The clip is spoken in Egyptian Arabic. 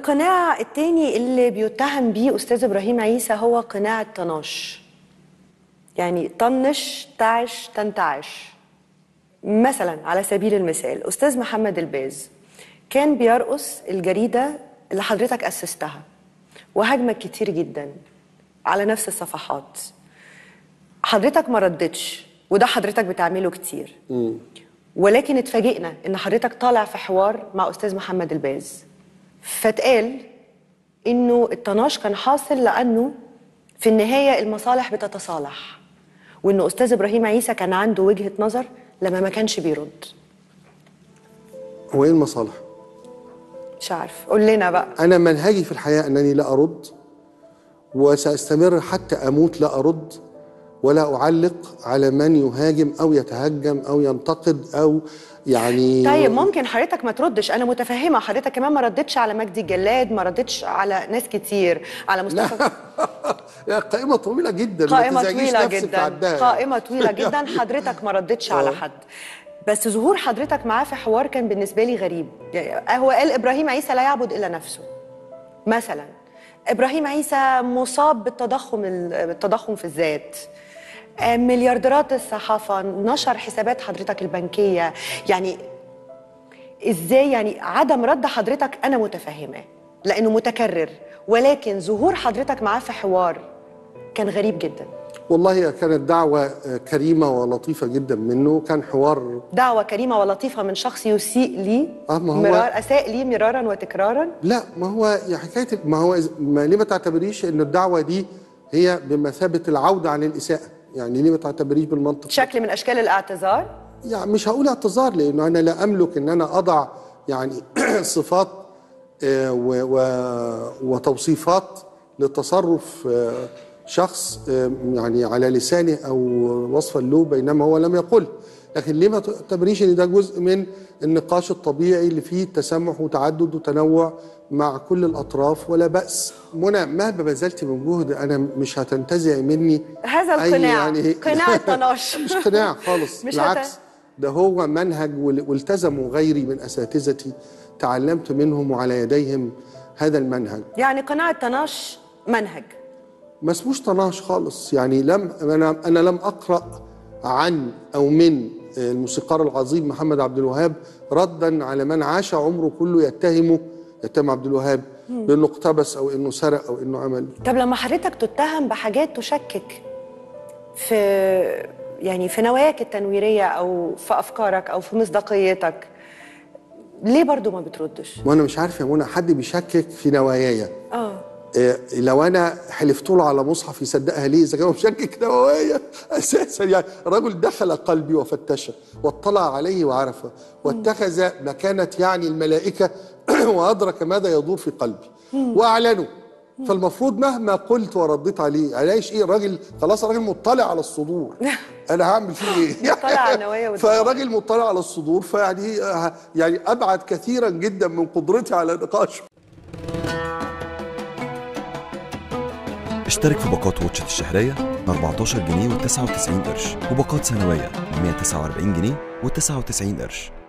القناع التاني اللي بيتهم بيه أستاذ إبراهيم عيسى هو قناع الطناش يعني طنش تعش تنتعش مثلا على سبيل المثال أستاذ محمد الباز كان بيرقص الجريدة اللي حضرتك أسستها وهاجمك كتير جدا على نفس الصفحات حضرتك ما ردتش وده حضرتك بتعمله كتير ولكن اتفاجئنا ان حضرتك طالع في حوار مع استاذ محمد الباز فاتقال انه الطناش كان حاصل لانه في النهايه المصالح بتتصالح وانه استاذ ابراهيم عيسى كان عنده وجهه نظر لما ما كانش بيرد هو ايه المصالح؟ مش عارف قول لنا بقى انا منهجي في الحياه انني لا ارد وساستمر حتى اموت لا ارد ولا اعلق على من يهاجم او يتهجم او ينتقد او يعني طيب ممكن حضرتك ما تردش انا متفهمه حضرتك كمان ما ردتش على مجدي الجلاد ما ردتش على ناس كتير على مصطفى يا قائمه طويله جدا ما قائمة تزعجيش طويلة نفسك في جدا عدها. قائمة طويلة جدا حضرتك ما ردتش على آه. حد بس ظهور حضرتك معاه في حوار كان بالنسبة لي غريب يعني هو قال إبراهيم عيسى لا يعبد إلا نفسه مثلا إبراهيم عيسى مصاب بالتضخم ال- بالتضخم في الذات آه، مليارديرات الصحافة نشر حسابات حضرتك البنكية يعني ازاي يعني عدم رد حضرتك انا متفهماه لانه متكرر ولكن ظهور حضرتك معاه في حوار كان غريب جدا والله هي كانت دعوه آه، كريمه ولطيفه جدا منه كان حوار دعوة كريمة ولطيفة من شخص يسيء لي آه، ما هو- مرار أساء لي مرارا وتكرارا لا ما هو يا حكايه ما هو إذا- ما ليه ما تعتبريش ان الدعوه دي هي بمثابه العوده عن الاساءه يعني ليه ما تعتبريش بالمنطق ده؟ شكل من أشكال الاعتذار يعني مش هقول اعتذار لانه انا لا املك ان انا اضع يعني صفات آه، و- و- وتوصيفات لتصرف آه، شخص آه، يعني على لسانه او وصفا له بينما هو لم يقل لكن ليه ما تعتبريش ان ده جزء من النقاش الطبيعي اللي فيه تسامح وتعدد وتنوع مع كل الاطراف ولا باس منى مهما بذلت من جهد انا مش هتنتزعي مني هذا أي القناع يعني قناع الطناش مش قناع خالص مش بالعكس هت- ده هو منهج وال- والتزموا غيري من اساتذتي تعلمت منهم وعلى يديهم هذا المنهج يعني قناع الطناش منهج ما اسموش طناش خالص يعني لم انا انا لم اقرا عن او من الموسيقار العظيم محمد عبد الوهاب ردا على من عاش عمره كله يتهمه يتهم عبد الوهاب بانه اقتبس او انه سرق او انه عمل طب لما حضرتك تتهم بحاجات تشكك في يعني في نواياك التنويرية أو في أفكارك أو في مصداقيتك ليه برضو ما بتردش؟ وانا مش عارف يا منى حد بيشكك في نواياي اه إيه، لو انا حلفت له على مصحف يصدقها ليه اذا كان هو مشكك نوايا اساسا يعني رجل دخل قلبي وفتشه واطلع عليه وعرفه واتخذ مكانه يعني الملائكه وادرك ماذا يدور في قلبي واعلنه فالمفروض مهما قلت ورديت عليه الاقيش ايه الراجل خلاص الراجل مطلع على الصدور انا هعمل فيه ايه مطلع على النوايا والدماغ. فراجل مطلع على الصدور فيعني آه، يعني ابعد كثيرا جدا من قدرتي على نقاشه اشترك في باقات واتشت الشهرية ب 14 جنيه و99 قرش وباقات سنوية ب 149 جنيه و99 قرش